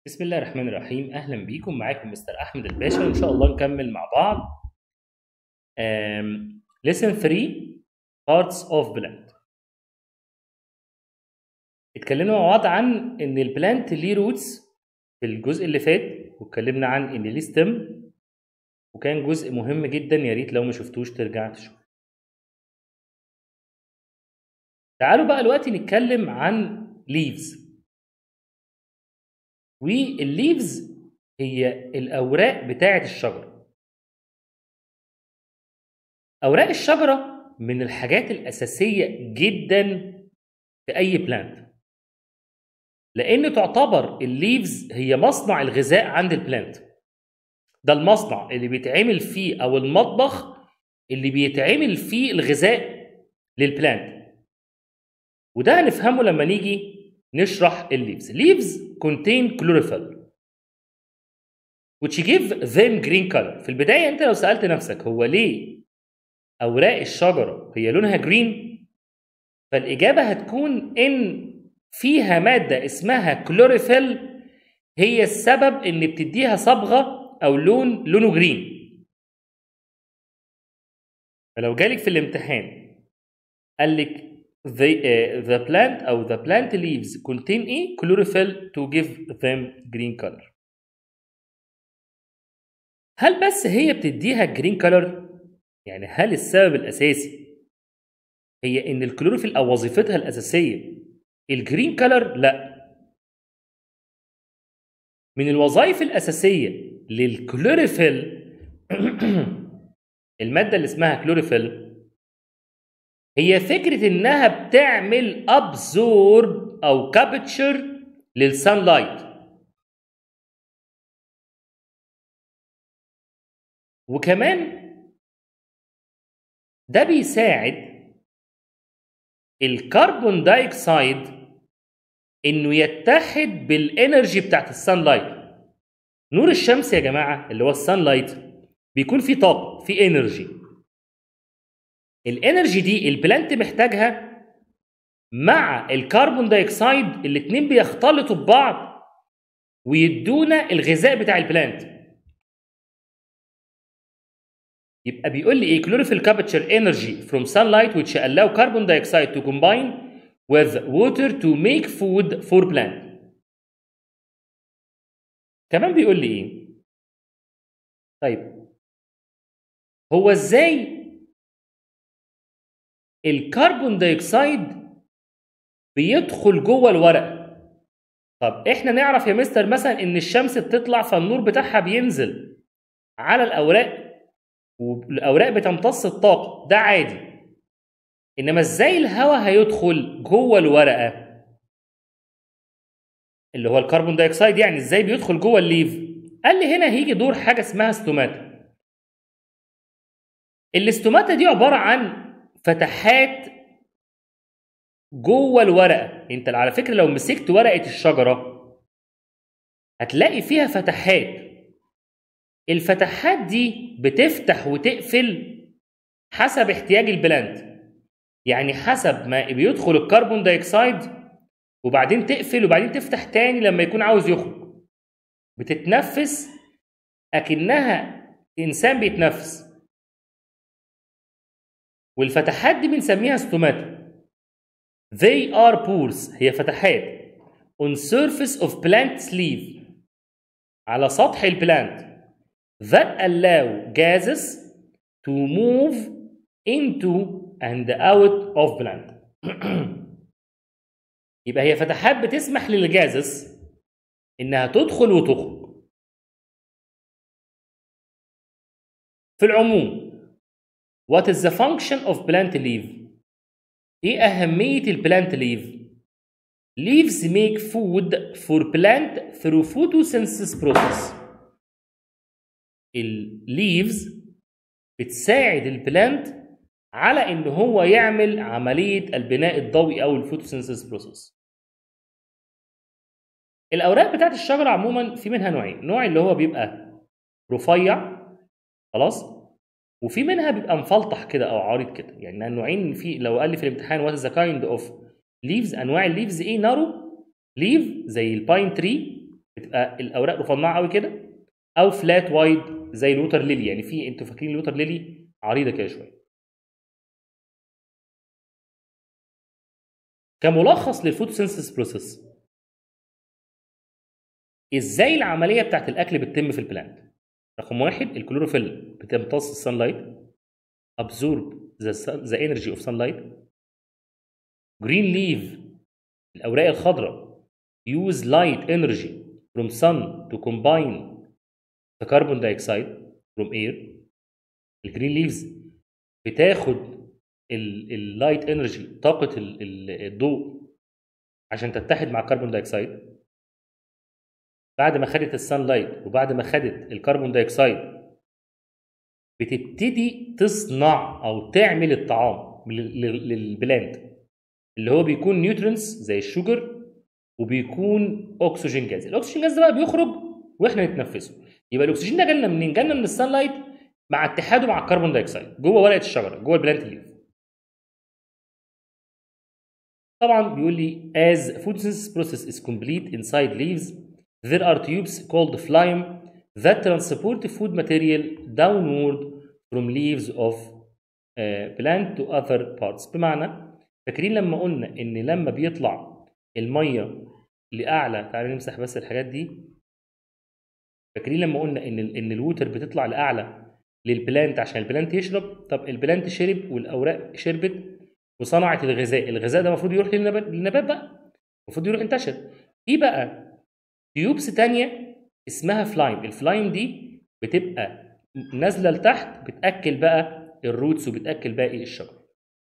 بسم الله الرحمن الرحيم اهلا بيكم معاكم مستر احمد الباشا وان شاء الله نكمل مع بعض um, lesson 3 parts of plant اتكلمنا مع بعض عن ان البلانت ليه روتس في الجزء اللي فات واتكلمنا عن ان ليه ستيم وكان جزء مهم جدا يا ريت لو ما شفتوش ترجع تشوف تعالوا بقى دلوقتي نتكلم عن leaves والليفز هي الاوراق بتاعه الشجره اوراق الشجره من الحاجات الاساسيه جدا في اي بلانت لان تعتبر الليفز هي مصنع الغذاء عند البلانت ده المصنع اللي بيتعمل فيه او المطبخ اللي بيتعمل فيه الغذاء للبلانت وده هنفهمه لما نيجي نشرح الليفز leaves contain chlorophyll which give them green color في البداية أنت لو سألت نفسك هو ليه أوراق الشجرة هي لونها جرين فالإجابة هتكون إن فيها مادة اسمها كلوروفيل هي السبب إن بتديها صبغة أو لون لونه جرين فلو جالك في الامتحان قال لك the, uh, the plant أو the plant leaves contain إيه؟ chlorophyll to give them green color. هل بس هي بتديها green color؟ يعني هل السبب الأساسي هي إن الكلوروفيل أو وظيفتها الأساسية الجرين كولر؟ لا. من الوظائف الأساسية للكلوروفيل المادة اللي اسمها كلوروفيل هي فكرة إنها بتعمل أبزورب أو كابتشر للسان لايت وكمان ده بيساعد الكربون دايوكسيد انه يتحد بالانرجي بتاعت السان لايت نور الشمس يا جماعه اللي هو السان لايت بيكون فيه طاقه فيه انرجي الانرجي دي البلانت محتاجها مع الكربون دايوكسيد الاتنين بيختلطوا ببعض ويدونا الغذاء بتاع البلانت يبقى بيقول لي ايه chlorophyll capture energy from sunlight which allow carbon dioxide to combine with water to make food for plant كمان بيقول لي ايه طيب هو ازاي الكربون دايوكسيد بيدخل جوه الورقه طب احنا نعرف يا مستر مثلا ان الشمس بتطلع فالنور بتاعها بينزل على الاوراق والاوراق بتمتص الطاقه ده عادي انما ازاي الهواء هيدخل جوه الورقه اللي هو الكربون دايوكسيد يعني ازاي بيدخل جوه الليف قال لي هنا هيجي دور حاجه اسمها ستوماتا الاستوماتا دي عباره عن فتحات جوه الورقه انت على فكره لو مسكت ورقه الشجره هتلاقي فيها فتحات الفتحات دي بتفتح وتقفل حسب احتياج البلانت يعني حسب ما بيدخل الكربون دايوكسيد وبعدين تقفل وبعدين تفتح تاني لما يكون عاوز يخرج بتتنفس اكنها انسان بيتنفس والفتحات دي بنسميها ستوماتا they are pores هي فتحات on surface of plant leaf على سطح البلانت that allow gases to move into and out of plant يبقى هي فتحات بتسمح للجازس انها تدخل وتخرج في العموم what is the function of plant leaf ايه اهميه البلانت leaf leaves make food for plant through photosynthesis process الليفز بتساعد البلانت على ان هو يعمل عمليه البناء الضوئي او الفوتوسينثيس بروسيس الاوراق بتاعت الشجره عموما في منها نوعين نوع اللي هو بيبقى رفيع خلاص وفي منها بيبقى مفلطح كده او عريض كده يعني النوعين في لو قال لي في الامتحان وات ذا كايند اوف ليفز انواع الليفز ايه نارو ليف زي الباين تري بتبقى الاوراق رفنعه قوي كده او فلات وايد زي الوتر ليلي يعني في انتوا فاكرين الوتر ليلي عريضه كده شويه كملخص للفوتوسينثيسيس بروسيس ازاي العمليه بتاعت الاكل بتتم في البلانت رقم واحد الكلوروفيل بتمتص السان لايت absorb the, sun, the energy of sunlight green leaf الاوراق الخضراء use light energy from sun to combine the carbon dioxide from air الجرين ليفز بتاخد اللايت انرجي طاقه ال- ال- الضوء عشان تتحد مع الكربون دايوكسيد بعد ما خدت السان لايت وبعد ما خدت الكربون دايوكسيد بتبتدي تصنع او تعمل الطعام لل- لل- للبلاند اللي هو بيكون نيوترينز زي الشوجر وبيكون اكسجين جاز الاكسجين جاز ده بقى بيخرج واحنا نتنفسه يبقى الاكسجين ده جالنا منين جالنا من السان لايت مع اتحاده مع الكربون دايوكسيد جوه ورقه الشجره جوه البلانت ليف طبعا بيقول لي as photosynthesis process is complete inside leaves there are tubes called phloem that transport food material downward from leaves of uh, plant to other parts بمعنى فاكرين لما قلنا ان لما بيطلع الميه لاعلى تعالى نمسح بس الحاجات دي فاكرين لما قلنا ان ال- ان الووتر بتطلع لاعلى للبلانت عشان البلانت يشرب طب البلانت شرب والاوراق شربت وصنعت الغذاء الغذاء ده المفروض يروح للنبات للنبات بقى المفروض يروح ينتشر في بقى تيوبس تانية اسمها فلايم الفلايم دي بتبقى نازله لتحت بتاكل بقى الروتس وبتاكل باقي الشجر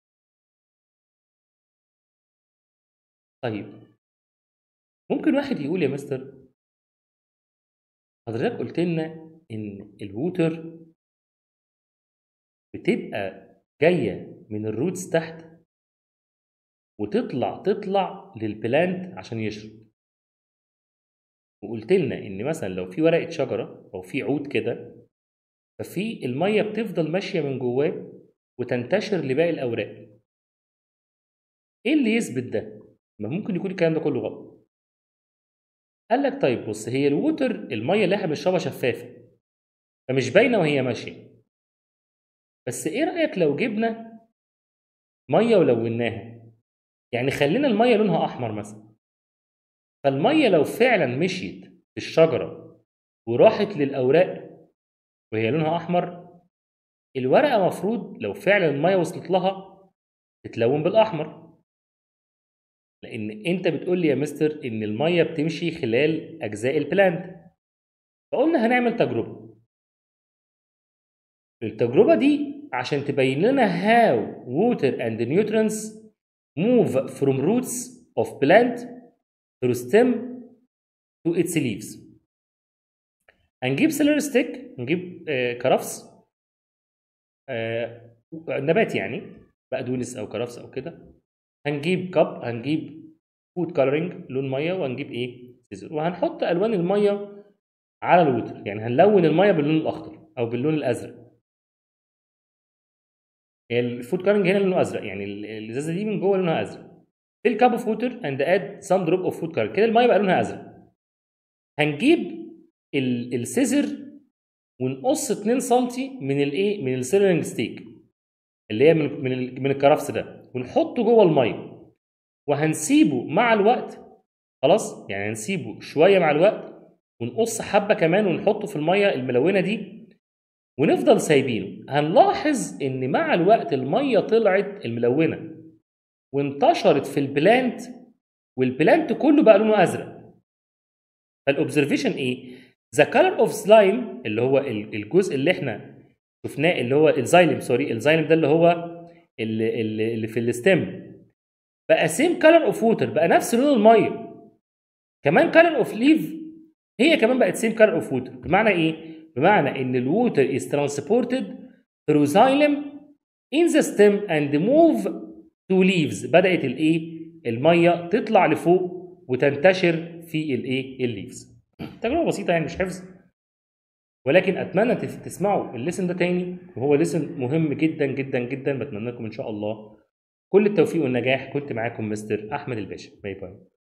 طيب ممكن واحد يقول يا مستر حضرتك قلت لنا ان الووتر بتبقى جايه من الروتس تحت وتطلع تطلع للبلانت عشان يشرب وقلت لنا ان مثلا لو في ورقه شجره او في عود كده ففي الميه بتفضل ماشيه من جواه وتنتشر لباقي الاوراق ايه اللي يثبت ده ما ممكن يكون الكلام ده كله غلط قال لك طيب بص هي الووتر الميه اللي احنا بنشربها شفافه فمش باينه وهي ماشيه بس ايه رايك لو جبنا ميه ولوناها يعني خلينا الميه لونها احمر مثلا فالميه لو فعلا مشيت في الشجره وراحت للاوراق وهي لونها احمر الورقه مفروض لو فعلا الميه وصلت لها تتلون بالاحمر لان انت بتقول لي يا مستر ان الميه بتمشي خلال اجزاء البلانت فقلنا هنعمل تجربه التجربه دي عشان تبين لنا how water and nutrients move from roots of plant through stem to its leaves هنجيب سيلر ستيك نجيب آه كرفس آه نبات يعني بقدونس او كرفس او كده هنجيب كاب هنجيب فود كولرنج لون ميه وهنجيب ايه سيزر وهنحط الوان الميه على الوتر يعني هنلون الميه باللون الاخضر او باللون الازرق هي الفود كولرنج هنا لونه ازرق يعني ال- الازازه دي من جوه لونها ازرق في الكاب اوف ووتر اند اد سام دروب اوف فود كولرنج كده الميه بقى لونها ازرق هنجيب ال- السيزر ونقص 2 سم من الايه من السيلرنج ستيك اللي هي من من ال- من الكرفس ده ونحطه جوه الميه وهنسيبه مع الوقت خلاص يعني هنسيبه شويه مع الوقت ونقص حبه كمان ونحطه في الميه الملونه دي ونفضل سايبينه هنلاحظ ان مع الوقت الميه طلعت الملونه وانتشرت في البلانت والبلانت كله بقى لونه ازرق فالاوبزرفيشن ايه ذا كلر اوف سلايم اللي هو ال- الجزء اللي احنا شفناه اللي هو الزايلم سوري الزايلم ده اللي هو اللي, اللي اللي في الستيم بقى سيم كلر اوف ووتر بقى نفس لون الميه كمان كلر اوف ليف هي كمان بقت سيم كلر اوف ووتر بمعنى ايه بمعنى ان الووتر is transported through xylem in the stem and move to leaves بدات الايه الميه تطلع لفوق وتنتشر في الايه الليفز تجربه بسيطه يعني مش حفظ ولكن اتمنى تف- تسمعوا الليسن ده تاني وهو ليسن مهم جدا جدا جدا بتمنى لكم ان شاء الله كل التوفيق والنجاح كنت معاكم مستر احمد الباشا باي باي